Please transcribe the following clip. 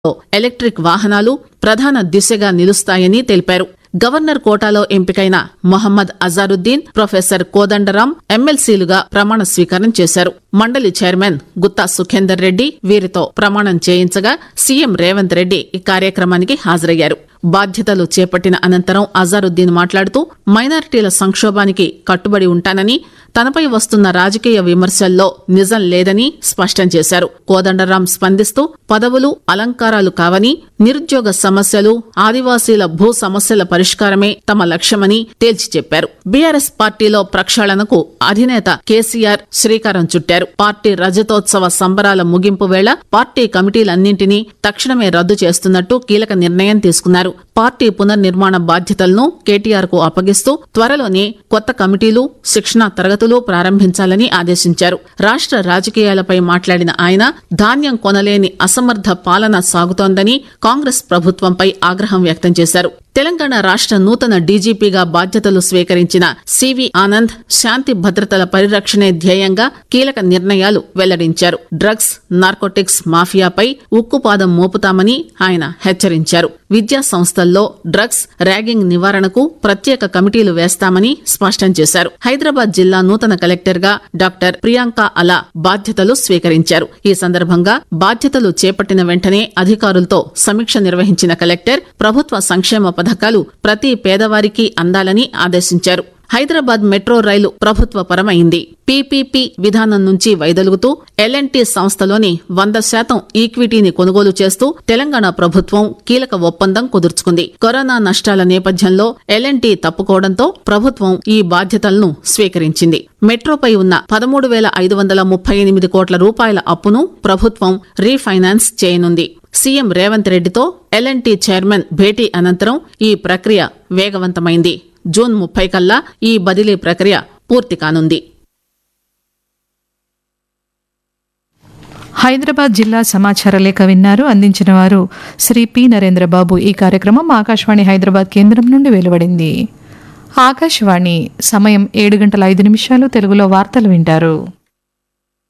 electric వాహనాలు ప్రధాన దిశగా నిలుస్తాయని తెలిపారు గవర్నర్ కోటాలో ఎంపికైన మొహమ్మద్ అజారుద్దీన్ ప్రొఫెసర్ కోదండరాం ఎమ్మెల్సీలుగా ప్రమాణ స్వీకారం చేశారు మండలి చైర్మన్ గుత్తా సుఖేందర్ రెడ్డి వీరితో ప్రమాణం చేయించగా సీఎం రేవంత్ రెడ్డి ఈ కార్యక్రమానికి హాజరయ్యారు బాధ్యతలు చేపట్టిన అనంతరం అజారుద్దీన్ మాట్లాడుతూ మైనారిటీల సంక్షోభానికి కట్టుబడి ఉంటానని తనపై వస్తున్న రాజకీయ విమర్శల్లో నిజం లేదని స్పష్టం చేశారు కోదండరాం స్పందిస్తూ పదవులు అలంకారాలు కావని నిరుద్యోగ సమస్యలు ఆదివాసీల భూ సమస్యల పరిష్కారమే తమ లక్ష్యమని తేల్చి చెప్పారు బీఆర్ఎస్ పార్టీలో ప్రక్షాళనకు అధినేత కేసీఆర్ శ్రీకారం చుట్టారు పార్టీ రజతోత్సవ సంబరాల ముగింపు వేళ పార్టీ కమిటీలన్నింటినీ తక్షణమే రద్దు చేస్తున్నట్టు కీలక నిర్ణయం తీసుకున్నారు పార్టీ పునర్నిర్మాణ బాధ్యతలను కేటీఆర్ కు అప్పగిస్తూ త్వరలోనే కొత్త కమిటీలు శిక్షణా తరగతులు ప్రారంభించాలని ఆదేశించారు రాష్ట్ర రాజకీయాలపై మాట్లాడిన ఆయన ధాన్యం కొనలేని అసమర్థ పాలన సాగుతోందని కాంగ్రెస్ ప్రభుత్వంపై ఆగ్రహం వ్యక్తం చేశారు తెలంగాణ రాష్ట్ర నూతన డీజీపీగా బాధ్యతలు స్వీకరించిన సివి ఆనంద్ శాంతి భద్రతల పరిరక్షణే ధ్యేయంగా కీలక నిర్ణయాలు వెల్లడించారు డ్రగ్స్ నార్కోటిక్స్ మాఫియాపై ఉక్కుపాదం మోపుతామని ఆయన హెచ్చరించారు విద్యా సంస్థల్లో డ్రగ్స్ ర్యాగింగ్ నివారణకు ప్రత్యేక కమిటీలు వేస్తామని స్పష్టం చేశారు హైదరాబాద్ జిల్లా నూతన కలెక్టర్ గా డాక్టర్ ప్రియాంక అలా బాధ్యతలు స్వీకరించారు ఈ సందర్భంగా బాధ్యతలు చేపట్టిన వెంటనే అధికారులతో సమీక్ష నిర్వహించిన కలెక్టర్ ప్రభుత్వ సంక్షేమ పథకాలు ప్రతి పేదవారికి అందాలని ఆదేశించారు హైదరాబాద్ మెట్రో రైలు ప్రభుత్వ పరమైంది పీపీపీ విధానం నుంచి వైదొలుగుతూ ఎల్ఎన్టీ సంస్థలోని వంద శాతం ఈక్విటీని కొనుగోలు చేస్తూ తెలంగాణ ప్రభుత్వం కీలక ఒప్పందం కుదుర్చుకుంది కరోనా నష్టాల నేపథ్యంలో ఎల్ఎన్టీ తప్పుకోవడంతో ప్రభుత్వం ఈ బాధ్యతలను స్వీకరించింది మెట్రోపై ఉన్న పదమూడు వేల ఐదు వందల ముప్పై ఎనిమిది కోట్ల రూపాయల అప్పును ప్రభుత్వం రీఫైనాన్స్ చేయనుంది సీఎం రేవంత్ రెడ్డితో ఎల్ఎన్టీ చైర్మన్ భేటీ అనంతరం ఈ ప్రక్రియ వేగవంతమైంది జూన్ ముప్పై కల్లా ఈ బదిలీ ప్రక్రియ పూర్తి కానుంది హైదరాబాద్ జిల్లా సమాచార లేఖ విన్నారు అందించిన వారు శ్రీ పి నరేంద్రబాబు ఈ కార్యక్రమం ఆకాశవాణి హైదరాబాద్ కేంద్రం నుండి వెలువడింది ఆకాశవాణి సమయం ఏడు గంటల ఐదు నిమిషాలు తెలుగులో వార్తలు వింటారు